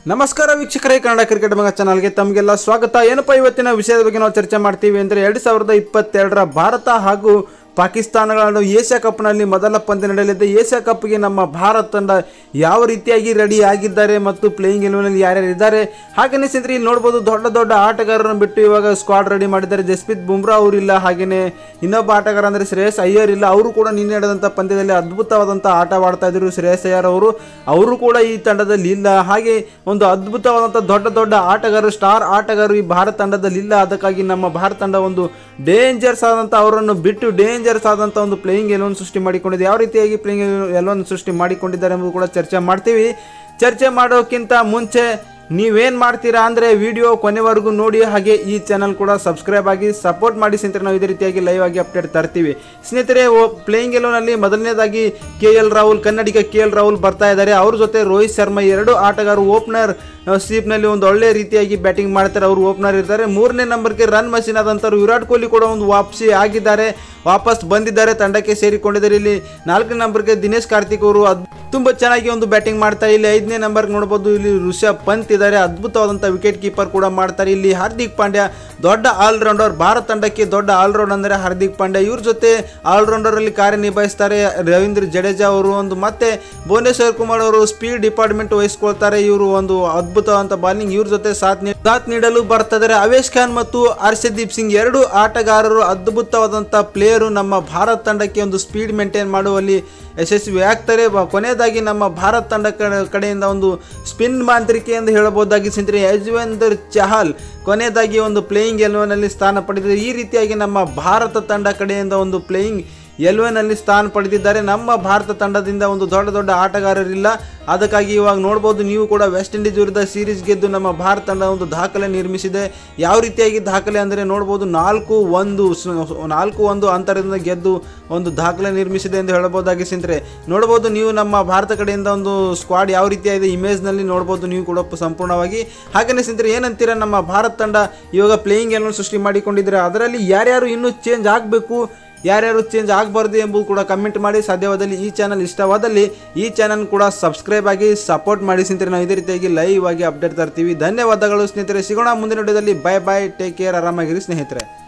ನಮಸ್ಕಾರ ವೀಕ್ಷಕರೇ ಕನ್ನಡ ಕ್ರಿಕೆಟ್ ಮಗ ಚಾನಲ್ಗೆ ತಮಗೆಲ್ಲ ಸ್ವಾಗತ ಏನಪ್ಪ ಇವತ್ತಿನ ವಿಷಯದ ಬಗ್ಗೆ ನಾವು ಚರ್ಚೆ ಮಾಡ್ತೀವಿ ಅಂದರೆ ಎರಡು ಸಾವಿರದ ಇಪ್ಪತ್ತೆರಡರ ಭಾರತ ಹಾಗೂ ಪಾಕಿಸ್ತಾನಗಳನ್ನು ಏಷ್ಯಾ ಕಪ್ನಲ್ಲಿ ಮೊದಲ ಪಂದ್ಯ ನಡೆಯಲಿದೆ ಏಷ್ಯಾ ಕಪ್ಗೆ ನಮ್ಮ ಭಾರತ ತಂಡ ಯಾವ ರೀತಿಯಾಗಿ ರೆಡಿ ಆಗಿದ್ದಾರೆ ಮತ್ತು ಪ್ಲೇಯಿಂಗ್ ಎಲೆವನಲ್ಲಿ ಯಾರ್ಯಾರು ಇದ್ದಾರೆ ಹಾಗೆಯೇ ಸ್ನೇಹಿತರೆ ಇಲ್ಲಿ ನೋಡ್ಬೋದು ದೊಡ್ಡ ದೊಡ್ಡ ಆಟಗಾರರನ್ನು ಬಿಟ್ಟು ಇವಾಗ ಸ್ಕ್ವಾಡ್ ರೆಡಿ ಮಾಡಿದ್ದಾರೆ ಜಸ್ಪ್ರೀತ್ ಬುಮ್ರಾ ಅವರಿಲ್ಲ ಹಾಗೆಯೇ ಇನ್ನೊಬ್ಬ ಆಟಗಾರ ಅಂದರೆ ಶ್ರೇಯಸ್ ಅಯ್ಯರ್ ಇಲ್ಲ ಅವರು ಕೂಡ ನಿನ್ನೆ ನಡೆದಂಥ ಪಂದ್ಯದಲ್ಲಿ ಅದ್ಭುತವಾದಂಥ ಆಟವಾಡ್ತಾ ಇದ್ರು ಶ್ರೇಯಸ್ ಅಯ್ಯರ್ ಅವರು ಅವರು ಕೂಡ ಈ ತಂಡದಲ್ಲಿ ಇಲ್ಲ ಹಾಗೆ ಒಂದು ಅದ್ಭುತವಾದಂಥ ದೊಡ್ಡ ದೊಡ್ಡ ಆಟಗಾರರು ಸ್ಟಾರ್ ಆಟಗಾರರು ಈ ಭಾರತ ತಂಡದಲ್ಲಿ ಇಲ್ಲ ಅದಕ್ಕಾಗಿ ನಮ್ಮ ಭಾರತ ತಂಡ ಒಂದು ಡೇಂಜರ್ಸ್ ಆದಂಥ ಅವರನ್ನು ಬಿಟ್ಟು ಡೇಂಜರ್ಸ್ ಆದಂಥ ಒಂದು ಪ್ಲೇಯಿಂಗ್ ಎಲೆವನ್ ಸೃಷ್ಟಿ ಮಾಡಿಕೊಂಡಿದೆ ಯಾವ ರೀತಿಯಾಗಿ ಪ್ಲೇಯಿಂಗ್ ಎಲೆವನ್ ಸೃಷ್ಟಿ ಮಾಡಿಕೊಂಡಿದ್ದಾರೆ ಎಂಬುದು ಕೂಡ ಚರ್ಚೆ ಮಾಡ್ತೀವಿ ಚರ್ಚೆ ಮಾಡೋಕ್ಕಿಂತ ಮುಂಚೆ ನೀವೇನು ಮಾಡ್ತೀರಾ ಅಂದರೆ ವಿಡಿಯೋ ಕೊನೆವರೆಗೂ ನೋಡಿ ಹಾಗೆ ಈ ಚಾನಲ್ ಕೂಡ ಸಬ್ಸ್ಕ್ರೈಬ್ ಆಗಿ ಸಪೋರ್ಟ್ ಮಾಡಿ ಸ್ನೇಹಿತರೆ ನಾವು ಇದೇ ರೀತಿಯಾಗಿ ಲೈವ್ ಆಗಿ ಅಪ್ಡೇಟ್ ತರ್ತೀವಿ ಸ್ನೇಹಿತರೆ ಪ್ಲೇಯಿಂಗ್ ಎಲೆವನಲ್ಲಿ ಮೊದಲನೇದಾಗಿ ಕೆ ಎಲ್ ರಾಹುಲ್ ಕನ್ನಡಿಗ ಕೆ ಎಲ್ ರಾಹುಲ್ ಬರ್ತಾ ಇದ್ದಾರೆ ಅವ್ರ ಜೊತೆ ರೋಹಿತ್ ಶರ್ಮಾ ಎರಡು ಆಟಗಾರರು ಓಪನರ್ ಸೀಪ್ನಲ್ಲಿ ಒಂದು ಒಳ್ಳೆ ರೀತಿಯಾಗಿ ಬ್ಯಾಟಿಂಗ್ ಮಾಡ್ತಾರೆ ಅವರು ಓಪನರ್ ಇರ್ತಾರೆ ಮೂರನೇ ನಂಬರ್ಗೆ ರನ್ ಮಷಿನ್ ಆದಂಥವ್ರು ವಿರಾಟ್ ಕೊಹ್ಲಿ ಕೂಡ ಒಂದು ವಾಪಸಿ ಆಗಿದ್ದಾರೆ ವಾಪಸ್ ಬಂದಿದ್ದಾರೆ ತಂಡಕ್ಕೆ ಸೇರಿಕೊಂಡಿದ್ದಾರೆ ಇಲ್ಲಿ ನಾಲ್ಕನೇ ನಂಬರ್ಗೆ ದಿನೇಶ್ ಕಾರ್ತಿಕ್ ಅವರು ಅದ್ ತುಂಬ ಚೆನ್ನಾಗಿ ಒಂದು ಬ್ಯಾಟಿಂಗ್ ಮಾಡ್ತಾರೆ ಇಲ್ಲಿ ಐದನೇ ನಂಬರ್ ನೋಡ್ಬೋದು ಇಲ್ಲಿ ಋಷಭ್ ಪಂತ್ ಇದ್ದಾರೆ ಅದ್ಭುತವಾದಂಥ ವಿಕೆಟ್ ಕೀಪರ್ ಕೂಡ ಮಾಡ್ತಾರೆ ಇಲ್ಲಿ ಹಾರ್ದಿಕ್ ಪಾಂಡ್ಯ ದೊಡ್ಡ ಆಲ್ರೌಂಡರ್ ಭಾರತ ತಂಡಕ್ಕೆ ದೊಡ್ಡ ಆಲ್ರೌಂಡ್ ಅಂದರೆ ಹಾರ್ದಿಕ್ ಪಾಂಡ್ಯ ಇವ್ರ ಜೊತೆ ಆಲ್ರೌಂಡರ್ ಅಲ್ಲಿ ಕಾರ್ಯನಿರ್ವಹಿಸ್ತಾರೆ ರವೀಂದ್ರ ಜಡೇಜಾ ಅವರು ಒಂದು ಮತ್ತೆ ಭುವನೇಶ್ವರ್ ಕುಮಾರ್ ಅವರು ಸ್ಪೀಡ್ ಡಿಪಾರ್ಟ್ಮೆಂಟ್ ವಹಿಸ್ಕೊಳ್ತಾರೆ ಇವರು ಒಂದು ಅದ್ಭುತವಾದಂಥ ಬಾಲಿಂಗ್ ಇವ್ರ ಜೊತೆ ಸಾಥ್ ನೀ- ಸಾಥ್ ನೀಡಲು ಬರ್ತಿದ್ದಾರೆ ಅವೇಶ್ ಖಾನ್ ಮತ್ತು ಹರ್ಷದೀಪ್ ಸಿಂಗ್ ಎರಡು ಆಟಗಾರರು ಅದ್ಭುತವಾದಂಥ ಪ್ಲೇಯರು ನಮ್ಮ ಭಾರತ ತಂಡಕ್ಕೆ ಒಂದು ಸ್ಪೀಡ್ ಮೇಂಟೈನ್ ಮಾಡುವಲ್ಲಿ ಯಶಸ್ವಿ ಆಗ್ತಾರೆ ಬ- ಕೊನೆಯದಾಗಿ ನಮ್ಮ ಭಾರತ ತಂಡ ಕಡೆ- ಕಡೆಯಿಂದ ಒಂದು ಸ್ಪಿನ್ ಮಾಂತ್ರಿಕೆ ಎಂದು ಹೇಳಬಹುದಾಗಿ ಸ್ನೇಹಿತರೆ ಯಜ್ವೇಂದರ್ ಚಹಲ್ ಕೊನೆಯದಾಗಿ ಒಂದು ಪ್ಲೇಯಿಂಗ್ ಎಲೆವನಲ್ಲಿ ಸ್ಥಾನ ಪಡೆದಿದೆ ಈ ರೀತಿಯಾಗಿ ನಮ್ಮ ಭಾರತ ತಂಡ ಕಡೆಯಿಂದ ಒಂದು ಪ್ಲೇಯಿಂಗ್ ಎಲೆವನಲ್ಲಿ ಸ್ಥಾನ ಪಡೆದಿದ್ದಾರೆ ನಮ್ಮ ಭಾರತ ತಂಡದಿಂದ ಒಂದು ದೊಡ್ಡ ದೊಡ್ಡ ಆಟಗಾರರಿಲ್ಲ ಅದಕ್ಕಾಗಿ ಇವಾಗ ನೋಡ್ಬೋದು ನೀವು ಕೂಡ ವೆಸ್ಟ್ ಇಂಡೀಸ್ ವಿರುದ್ಧ ಸೀರೀಸ್ ಗೆದ್ದು ನಮ್ಮ ಭಾರತ ತಂಡ ಒಂದು ದಾಖಲೆ ನಿರ್ಮಿಸಿದೆ ಯಾವ ರೀತಿಯಾಗಿ ದಾಖಲೆ ಅಂದರೆ ನೋಡ್ಬೋದು ನಾಲ್ಕು ಒಂದು ಸ- ನಾಲ್ಕು ಒಂದು ಅಂತರದಿಂದ ಗೆದ್ದು ಒಂದು ದಾಖಲೆ ನಿರ್ಮಿಸಿದೆ ಎಂದು ಹೇಳಬಹುದಾಗಿ ಸ್ನೇಹಿತರೆ ನೋಡ್ಬೋದು ನೀವು ನಮ್ಮ ಭಾರತ ಕಡೆಯಿಂದ ಒಂದು ಸ್ಕ್ವಾಡ್ ಯಾವ ರೀತಿಯಾಗಿದೆ ಇಮೇಜ್ನಲ್ಲಿ ನೋಡ್ಬೋದು ನೀವು ಕೂಡ ಪ- ಸಂಪೂರ್ಣವಾಗಿ ಹಾಗೆಯೇ ಸ್ನೇಹಿತರೆ ಏನಂತೀರ ನಮ್ಮ ಭಾರತ ತಂಡ ಇವಾಗ ಪ್ಲೇಯಿಂಗ್ ಎಲ್ಲ ಸೃಷ್ಟಿ ಮಾಡಿಕೊಂಡಿದ್ದಾರೆ ಅದರಲ್ಲಿ ಯಾರ್ಯಾರು ಇನ್ನೂ ಚೇಂಜ್ ಆಗಬೇಕು ಯಾರ್ಯಾರು ಚೇಂಜ್ ಆಗಬಾರ್ದು ಎಂಬುದು ಕೂಡ ಕಮೆಂಟ್ ಮಾಡಿ ಸಾಧ್ಯವಾದಲ್ಲಿ ಈ ಚಾನಲ್ ಇಷ್ಟವಾದಲ್ಲಿ ಈ ಚಾನಲ್ ಕೂಡ ಸಬ್ಸ್ಕ್ರೈಬ್ ಆಗಿ ಸಪೋರ್ಟ್ ಮಾಡಿ ಸ್ನೇಹಿತರೆ ನಾವು ಇದೇ ರೀತಿಯಾಗಿ ಲೈವ್ ಆಗಿ ಅಪ್ಡೇಟ್ ತರ್ತೀವಿ ಧನ್ಯವಾದಗಳು ಸ್ನೇಹಿತರೆ ಸಿಗೋಣ ಮುಂದಿನ ವಿಡಿಯೋದಲ್ಲಿ ಬೈ ಬೈ ಟೇಕ್ ಕೇರ್ ಆರಾಮಾಗಿರಿ ಸ್ನೇಹಿತರೆ